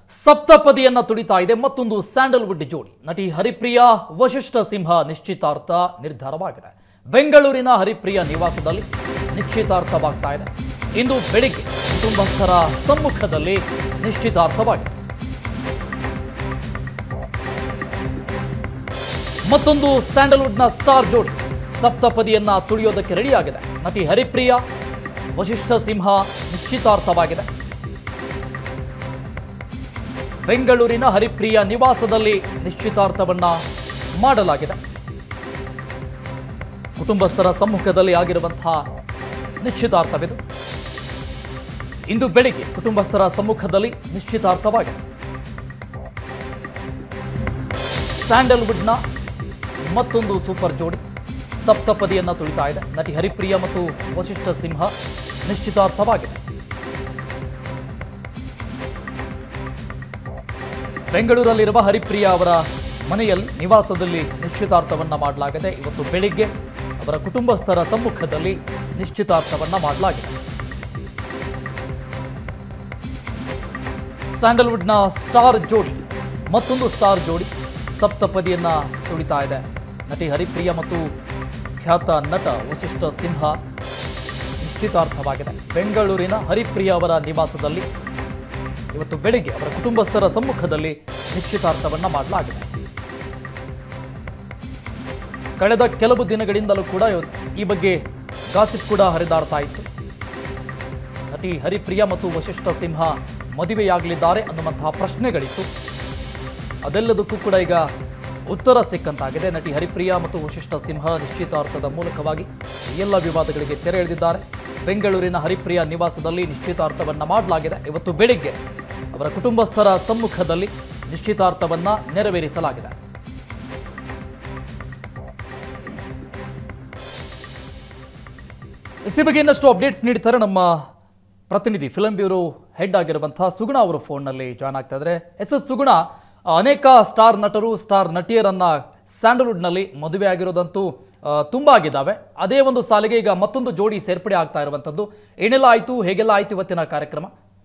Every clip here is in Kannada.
ಸಪ್ತಪದಿಯನ್ನ ತುಳಿತಾ ಇದೆ ಮತ್ತೊಂದು ಸ್ಯಾಂಡಲ್ವುಡ್ ಜೋಡಿ ನಟಿ ಹರಿಪ್ರಿಯಾ ವಶಿಷ್ಠ ಸಿಂಹ ನಿಶ್ಚಿತಾರ್ಥ ನಿರ್ಧಾರವಾಗಿದೆ ಬೆಂಗಳೂರಿನ ಹರಿಪ್ರಿಯಾ ನಿವಾಸದಲ್ಲಿ ನಿಶ್ಚಿತಾರ್ಥವಾಗ್ತಾ ಇದೆ ಇಂದು ಬೆಳಿಗ್ಗೆ ಕುಟುಂಬಸ್ಥರ ಸಮ್ಮುಖದಲ್ಲಿ ನಿಶ್ಚಿತಾರ್ಥವಾಗಿದೆ ಮತ್ತೊಂದು ಸ್ಯಾಂಡಲ್ವುಡ್ನ ಸ್ಟಾರ್ ಜೋಡಿ ಸಪ್ತಪದಿಯನ್ನ ತುಳಿಯೋದಕ್ಕೆ ರೆಡಿಯಾಗಿದೆ ನಟಿ ಹರಿಪ್ರಿಯಾ ವಶಿಷ್ಠ ಸಿಂಹ ನಿಶ್ಚಿತಾರ್ಥವಾಗಿದೆ ಬೆಂಗಳೂರಿನ ಹರಿಪ್ರಿಯ ನಿವಾಸದಲ್ಲಿ ನಿಶ್ಚಿತಾರ್ಥವನ್ನ ಮಾಡಲಾಗಿದೆ ಕುಟುಂಬಸ್ಥರ ಸಮ್ಮುಖದಲ್ಲಿ ಆಗಿರುವಂತಹ ನಿಶ್ಚಿತಾರ್ಥವಿದು ಇಂದು ಬೆಳಿಗ್ಗೆ ಕುಟುಂಬಸ್ಥರ ಸಮ್ಮುಖದಲ್ಲಿ ನಿಶ್ಚಿತಾರ್ಥವಾಗಿದೆ ಸ್ಯಾಂಡಲ್ವುಡ್ನ ಮತ್ತೊಂದು ಸೂಪರ್ ಜೋಡಿ ಸಪ್ತಪದಿಯನ್ನ ತುಳಿತಾ ಇದೆ ನಟಿ ಹರಿಪ್ರಿಯ ಮತ್ತು ವಶಿಷ್ಠ ಸಿಂಹ ನಿಶ್ಚಿತಾರ್ಥವಾಗಿದೆ ಬೆಂಗಳೂರಲ್ಲಿರುವ ಹರಿಪ್ರಿಯ ಅವರ ಮನೆಯಲ್ಲಿ ನಿವಾಸದಲ್ಲಿ ನಿಶ್ಚಿತಾರ್ಥವನ್ನ ಮಾಡಲಾಗಿದೆ ಇವತ್ತು ಬೆಳಿಗ್ಗೆ ಅವರ ಕುಟುಂಬಸ್ಥರ ಸಮ್ಮುಖದಲ್ಲಿ ನಿಶ್ಚಿತಾರ್ಥವನ್ನ ಮಾಡಲಾಗಿದೆ ಸ್ಯಾಂಡಲ್ವುಡ್ನ ಸ್ಟಾರ್ ಜೋಡಿ ಮತ್ತೊಂದು ಸ್ಟಾರ್ ಜೋಡಿ ಸಪ್ತಪದಿಯನ್ನ ತುಳಿತಾ ಇದೆ ನಟಿ ಹರಿಪ್ರಿಯ ಮತ್ತು ಖ್ಯಾತ ನಟ ವಶಿಷ್ಠ ಸಿಂಹ ನಿಶ್ಚಿತಾರ್ಥವಾಗಿದೆ ಬೆಂಗಳೂರಿನ ಹರಿಪ್ರಿಯ ಅವರ ನಿವಾಸದಲ್ಲಿ ಇವತ್ತು ಬೆಳಿಗ್ಗೆ ಅವರ ಕುಟುಂಬಸ್ಥರ ಸಮ್ಮುಖದಲ್ಲಿ ನಿಶ್ಚಿತಾರ್ಥವನ್ನ ಮಾಡಲಾಗಿದೆ ಕಳೆದ ಕೆಲವು ದಿನಗಳಿಂದಲೂ ಕೂಡ ಈ ಬಗ್ಗೆ ಗಾಸಿಪ್ ಕೂಡ ಹರಿದಾಡ್ತಾ ಇತ್ತು ನಟಿ ಹರಿಪ್ರಿಯ ಮತ್ತು ವಶಿಷ್ಠ ಸಿಂಹ ಮದುವೆಯಾಗಲಿದ್ದಾರೆ ಅನ್ನುವಂತಹ ಪ್ರಶ್ನೆಗಳಿತ್ತು ಅದೆಲ್ಲದಕ್ಕೂ ಕೂಡ ಈಗ ಉತ್ತರ ಸಿಕ್ಕಂತಾಗಿದೆ ನಟಿ ಹರಿಪ್ರಿಯ ಮತ್ತು ವಶಿಷ್ಠ ಸಿಂಹ ನಿಶ್ಚಿತಾರ್ಥದ ಮೂಲಕವಾಗಿ ಎಲ್ಲ ವಿವಾದಗಳಿಗೆ ತೆರೆ ಎಳೆದಿದ್ದಾರೆ ಬೆಂಗಳೂರಿನ ಹರಿಪ್ರಿಯ ನಿವಾಸದಲ್ಲಿ ನಿಶ್ಚಿತಾರ್ಥವನ್ನ ಮಾಡಲಾಗಿದೆ ಇವತ್ತು ಬೆಳಿಗ್ಗೆ ಅವರ ಕುಟುಂಬಸ್ಥರ ಸಮ್ಮುಖದಲ್ಲಿ ನಿಶ್ಚಿತಾರ್ಥವನ್ನ ನೆರವೇರಿಸಲಾಗಿದೆ ಇಸಿ ಬಗ್ಗೆ ಇನ್ನಷ್ಟು ಅಪ್ಡೇಟ್ಸ್ ನೀಡ್ತಾರೆ ನಮ್ಮ ಪ್ರತಿನಿಧಿ ಫಿಲಂ ಬ್ಯೂರೋ ಹೆಡ್ ಆಗಿರುವಂತಹ ಸುಗುಣ ಅವರು ಫೋನ್ನಲ್ಲಿ ಜಾಯ್ನ್ ಆಗ್ತಾ ಇದ್ದಾರೆ ಎಸ್ ಎಸ್ ಸುಗುಣ ಅನೇಕ ಸ್ಟಾರ್ ನಟರು ಸ್ಟಾರ್ ನಟಿಯರನ್ನ ಸ್ಯಾಂಡಲ್ವುಡ್ನಲ್ಲಿ ಮದುವೆ ಆಗಿರೋದಂತೂ ಆ, ತುಂಬಾ ಆಗಿದ್ದಾವೆ ಅದೇ ಒಂದು ಸಾಲಿಗೆ ಈಗ ಮತ್ತೊಂದು ಜೋಡಿ ಸೇರ್ಪಡೆ ಆಗ್ತಾ ಇರುವಂಥದ್ದು ಏನೆಲ್ಲ ಆಯಿತು ಹೇಗೆಲ್ಲ ಆಯಿತು ಇವತ್ತಿನ ಕಾರ್ಯಕ್ರಮ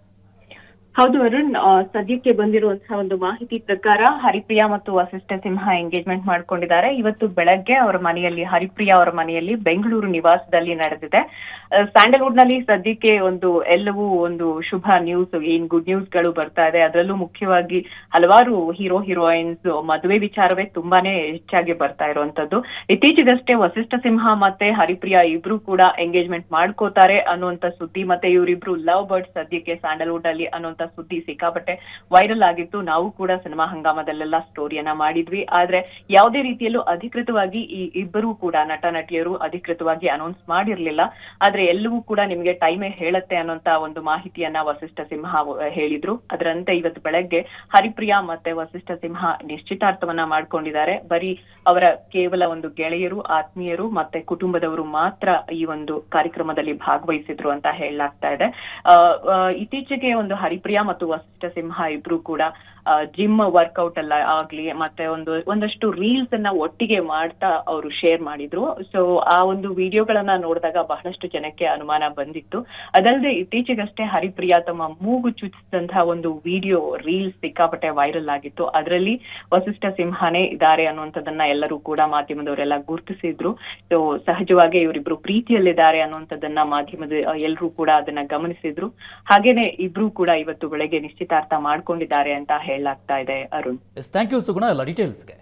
ಹೌದು ಅರುಣ್ ಆ, ಸದ್ಯಕ್ಕೆ ಬಂದಿರುವಂತಹ ಒಂದು ಮಾಹಿತಿ ಪ್ರಕಾರ ಹರಿಪ್ರಿಯಾ ಮತ್ತು ವಸಿಷ್ಠ ಸಿಂಹ ಎಂಗೇಜ್ಮೆಂಟ್ ಮಾಡ್ಕೊಂಡಿದ್ದಾರೆ ಇವತ್ತು ಬೆಳಗ್ಗೆ ಅವರ ಮನೆಯಲ್ಲಿ ಹರಿಪ್ರಿಯಾ ಅವರ ಮನೆಯಲ್ಲಿ ಬೆಂಗಳೂರು ನಿವಾಸದಲ್ಲಿ ನಡೆದಿದೆ ಸ್ಯಾಂಡಲ್ವುಡ್ ನಲ್ಲಿ ಸದ್ಯಕ್ಕೆ ಒಂದು ಎಲ್ಲವೂ ಒಂದು ಶುಭ ನ್ಯೂಸ್ ಏನ್ ಗುಡ್ ನ್ಯೂಸ್ ಗಳು ಬರ್ತಾ ಇದೆ ಅದರಲ್ಲೂ ಮುಖ್ಯವಾಗಿ ಹಲವಾರು ಹೀರೋ ಹೀರೋಯಿನ್ಸ್ ಮದುವೆ ವಿಚಾರವೇ ತುಂಬಾನೇ ಹೆಚ್ಚಾಗಿ ಬರ್ತಾ ಇರುವಂತದ್ದು ಇತ್ತೀಚೆಗಷ್ಟೇ ವಸಿಷ್ಠ ಸಿಂಹ ಮತ್ತೆ ಹರಿಪ್ರಿಯಾ ಇಬ್ರು ಕೂಡ ಎಂಗೇಜ್ಮೆಂಟ್ ಮಾಡ್ಕೋತಾರೆ ಅನ್ನುವಂತ ಸುದ್ದಿ ಮತ್ತೆ ಇವರಿಬ್ರು ಲವ್ ಬರ್ಡ್ ಸದ್ಯಕ್ಕೆ ಸ್ಯಾಂಡಲ್ವುಡ್ ಅಲ್ಲಿ ಅನ್ನುವಂತ ಸುದ್ದಿ ಸಿಕ್ಕಾಪಟ್ಟೆ ವೈರಲ್ ಆಗಿತ್ತು ನಾವು ಕೂಡ ಸಿನಿಮಾ ಹಂಗಾಮದಲ್ಲೆಲ್ಲ ಸ್ಟೋರಿಯನ್ನ ಮಾಡಿದ್ವಿ ಆದ್ರೆ ಯಾವುದೇ ರೀತಿಯಲ್ಲೂ ಅಧಿಕೃತವಾಗಿ ಈ ಇಬ್ಬರು ಕೂಡ ನಟ ನಟಿಯರು ಅಧಿಕೃತವಾಗಿ ಅನೌನ್ಸ್ ಮಾಡಿರ್ಲಿಲ್ಲ ಆದ್ರೆ ಎಲ್ಲವೂ ಕೂಡ ನಿಮ್ಗೆ ಟೈಮೇ ಹೇಳತ್ತೆ ಅನ್ನೋಂತ ಒಂದು ಮಾಹಿತಿಯನ್ನ ವಸಿಷ್ಠ ಸಿಂಹ ಅವ್- ಹೇಳಿದ್ರು ಅದರಂತೆ ಇವತ್ತು ಬೆಳಗ್ಗೆ ಹರಿಪ್ರಿಯಾ ಮತ್ತೆ ವಸಿಷ್ಠ ಸಿಂಹ ನಿಶ್ಚಿತಾರ್ಥವನ್ನ ಮಾಡ್ಕೊಂಡಿದ್ದಾರೆ ಬರೀ ಅವರ ಕೇವಲ ಒಂದು ಗೆಳೆಯರು ಆತ್ಮೀಯರು ಮತ್ತೆ ಕುಟುಂಬದವರು ಮಾತ್ರ ಈ ಒಂದು ಕಾರ್ಯಕ್ರಮದಲ್ಲಿ ಭಾಗವಹಿಸಿದ್ರು ಅಂತ ಹೇಳಲಾಗ್ತಾ ಇದೆ ಆ, ಆ, ಇತ್ತೀಚೆಗೆ ಒಂದು ಹರಿಪ್ರಿಯಾ ಮತ್ತು ವಸಿಷ್ಠ ಸಿಂಹ ಇಬ್ರು ಕೂಡ ಜಿಮ್ ವರ್ಕೌಟ್ ಅಲ್ಲ ಆಗ್ಲಿ ಮತ್ತೆ ಒಂದು ಒಂದಷ್ಟು ರೀಲ್ಸ್ ಅನ್ನ ಒಟ್ಟಿಗೆ ಮಾಡ್ತಾ ಅವರು ಶೇರ್ ಮಾಡಿದ್ರು ಸೊ ಆ ಒಂದು ವಿಡಿಯೋಗಳನ್ನ ನೋಡಿದಾಗ ಬಹಳಷ್ಟು ಜನಕ್ಕೆ ಅನುಮಾನ ಬಂದಿತ್ತು ಅದಲ್ಲದೆ ಇತ್ತೀಚೆಗಷ್ಟೇ ಹರಿಪ್ರಿಯಾ ತಮ್ಮ ಮೂಗು ಚುಚ್ಚಿದಂತಹ ಒಂದು ವಿಡಿಯೋ ರೀಲ್ಸ್ ಸಿಕ್ಕಾಪಟ್ಟೆ ವೈರಲ್ ಆಗಿತ್ತು ಅದರಲ್ಲಿ ವಸಿಷ್ಠ ಸಿಂಹನೇ ಇದ್ದಾರೆ ಅನ್ನುವಂಥದ್ದನ್ನ ಎಲ್ಲರೂ ಕೂಡ ಮಾಧ್ಯಮದವರೆಲ್ಲ ಗುರುತಿಸಿದ್ರು ಸೊ ಸಹಜವಾಗಿ ಇವರಿಬ್ರು ಪ್ರೀತಿಯಲ್ಲಿದ್ದಾರೆ ಅನ್ನುವಂಥದ್ದನ್ನ ಮಾಧ್ಯಮದ ಎಲ್ಲರೂ ಕೂಡ ಅದನ್ನ ಗಮನಿಸಿದ್ರು ಹಾಗೇನೆ ಇಬ್ರು ಕೂಡ ಇವತ್ತು ಬೆಳಗ್ಗೆ ನಿಶ್ಚಿತಾರ್ಥ ಮಾಡ್ಕೊಂಡಿದ್ದಾರೆ ಅಂತ ಹೇಳಲಾಗ್ತಾ ಇದೆ Arun yes thank you Suguna ಎಲ್ಲ ಡೀಟೇಲ್ಸ್ಗೆ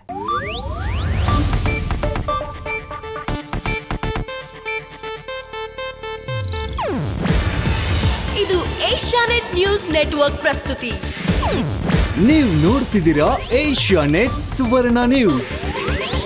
ಇದು ಏಷ್ಯಾನೆಟ್ ನ್ಯೂಸ್ ನೆಟ್ವರ್ಕ್ ಪ್ರಸ್ತುತಿ ನೀವು ನೋಡ್ತಿದ್ದೀರಾ ಏಷ್ಯಾ ನೆಟ್ ಸುವರ್ಣ ನ್ಯೂಸ್